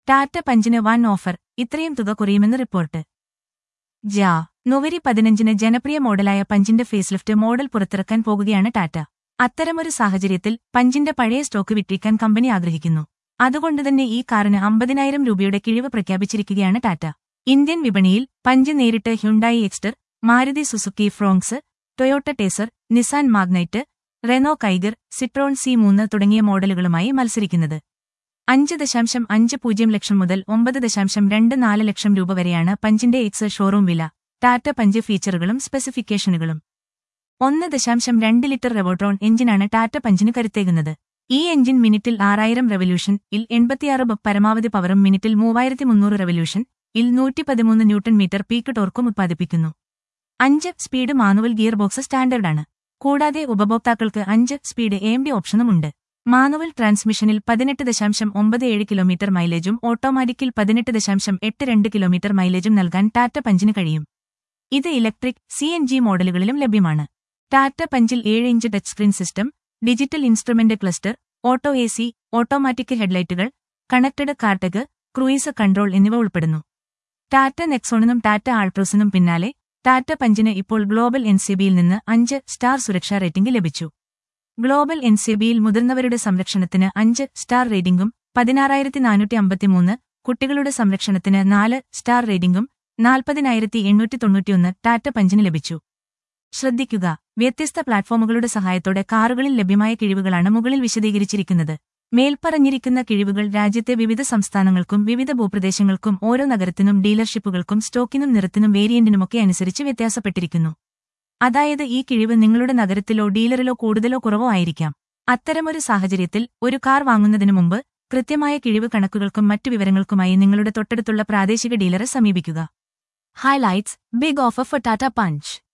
ടാറ്റ പഞ്ചിന് വൻ ഓഫർ ഇത്രയും തുക കുറയുമെന്ന് റിപ്പോർട്ട് ജാ നൊവരി പതിനഞ്ചിന് ജനപ്രിയ മോഡലായ പഞ്ചിന്റെ ഫേസ്ലിഫ്റ്റ് മോഡൽ പുറത്തിറക്കാൻ പോകുകയാണ് ടാറ്റ അത്തരമൊരു സാഹചര്യത്തിൽ പഞ്ചിന്റെ പഴയ സ്റ്റോക്ക് വിറ്റഴിക്കാൻ കമ്പനി ആഗ്രഹിക്കുന്നു അതുകൊണ്ടുതന്നെ ഈ കാറിന് അമ്പതിനായിരം രൂപയുടെ കിഴിവ് പ്രഖ്യാപിച്ചിരിക്കുകയാണ് ടാറ്റ ഇന്ത്യൻ വിപണിയിൽ പഞ്ച് നേരിട്ട് Hyundai Exter Maruti Suzuki Fronx Toyota Taisor Nissan Magnite Renault Kiger Citroen C മൂന്ന് തുടങ്ങിയ മോഡലുകളുമായി മത്സരിക്കുന്നത് അഞ്ച് ദശാംശം അഞ്ച് പൂജ്യം ലക്ഷം മുതൽ ഒമ്പത് ദശാംശം രണ്ട് നാല് ലക്ഷം രൂപ വരെയാണ് പഞ്ചിന്റെ എക്സ് ഷോറൂം വില ടാറ്റ പഞ്ച് ഫീച്ചറുകളും സ്പെസിഫിക്കേഷനുകളും ഒന്ന് ദശാംശം രണ്ട് ലിറ്റർ റെവോട്രോൺ എഞ്ചിനാണ് ടാറ്റ പഞ്ചിന് കരുത്തേകുന്നത് ഈ എഞ്ചിൻ മിനിറ്റിൽ ആറായിരം റെവല്യൂഷൻ ഇൽ എൺപത്തിയാറ് ബ- പരമാവധി പവറും മിനിറ്റിൽ മൂവായിരത്തി മുന്നൂറ് റെവല്യൂഷൻ ഇൽ നൂറ്റി പതിമൂന്ന് ന്യൂട്ടൺ മീറ്റർ പീക്ക് ടോർക്കും ഉത്പാദിപ്പിക്കുന്നു അഞ്ച് സ്പീഡ് മാനുവൽ ഗിയർ ബോക്സ് സ്റ്റാൻഡേർഡാണ് കൂടാതെ ഉപഭോക്താക്കൾക്ക് അഞ്ച് സ്പീഡ് എം ഡി ഓപ്ഷനുമുണ്ട് മാനുവൽ ട്രാൻസ്മിഷനിൽ പതിനെട്ട് ദശാംശം ഒമ്പത് ഏഴ് കിലോമീറ്റർ മൈലേജും ഓട്ടോമാറ്റിക്കിൽ പതിനെട്ട് ദശാംശം എട്ട് രണ്ട് കിലോമീറ്റർ മൈലേജും നൽകാൻ ടാറ്റ പഞ്ചിന് കഴിയും ഇത് ഇലക്ട്രിക് സി എൻ ജി മോഡലുകളിലും ലഭ്യമാണ് ടാറ്റ പഞ്ചിൽ ഏഴ് inch touch screen system digital instrument cluster auto A C automatic ഹെഡ്ലൈറ്റുകൾ കണക്റ്റഡ് കാർട്ടക് ക്രൂയിസ് കൺട്രോൾ എന്നിവ ഉൾപ്പെടുന്നു ടാറ്റ നെക്സോണിനും ടാറ്റ ആൾട്രോസിനും പിന്നാലെ ടാറ്റ പഞ്ചിന് ഇപ്പോൾ ഗ്ലോബൽ എൻസിബിയിൽ നിന്ന് അഞ്ച് സ്റ്റാർ സുരക്ഷാ റേറ്റിംഗ് ലഭിച്ചു ഗ്ലോബൽ എൻസിബിയിൽ മുതിർന്നവരുടെ സംരക്ഷണത്തിന് അഞ്ച് സ്റ്റാർ റേറ്റിംഗും പതിനാറായിരത്തി നാനൂറ്റി അമ്പത്തിമൂന്ന് കുട്ടികളുടെ സംരക്ഷണത്തിന് നാല് സ്റ്റാർ റേറ്റിംഗും നാൽപ്പതിനായിരത്തി എണ്ണൂറ്റി തൊണ്ണൂറ്റിയൊന്ന് ടാറ്റ പഞ്ചിന് ലഭിച്ചു ശ്രദ്ധിക്കുക വ്യത്യസ്ത പ്ലാറ്റ്ഫോമുകളുടെ സഹായത്തോടെ കാറുകളിൽ ലഭ്യമായ കിഴിവുകളാണ് മുകളിൽ വിശദീകരിച്ചിരിക്കുന്നത് മേൽപ്പറഞ്ഞിരിക്കുന്ന കിഴിവുകൾ രാജ്യത്തെ വിവിധ സംസ്ഥാനങ്ങൾക്കും വിവിധ ഭൂപ്രദേശങ്ങൾക്കും ഓരോ നഗരത്തിനും ഡീലർഷിപ്പുകൾക്കും സ്റ്റോക്കിനും നിറത്തിനും വേരിയന്റിനുമൊക്കെ അനുസരിച്ച് വ്യത്യാസപ്പെട്ടിരിക്കുന്നു അതായത് ഈ കിഴിവ് നിങ്ങളുടെ നഗരത്തിലോ ഡീലറിലോ കൂടുതലോ കുറവോ ആയിരിക്കാം അത്തരമൊരു സാഹചര്യത്തിൽ ഒരു കാർ വാങ്ങുന്നതിനു മുമ്പ് കൃത്യമായ കിഴിവ് കണക്കുകൾക്കും മറ്റു വിവരങ്ങൾക്കുമായി നിങ്ങളുടെ തൊട്ടടുത്തുള്ള പ്രാദേശിക ഡീലറെ സമീപിക്കുക highlights big offer for Tata punch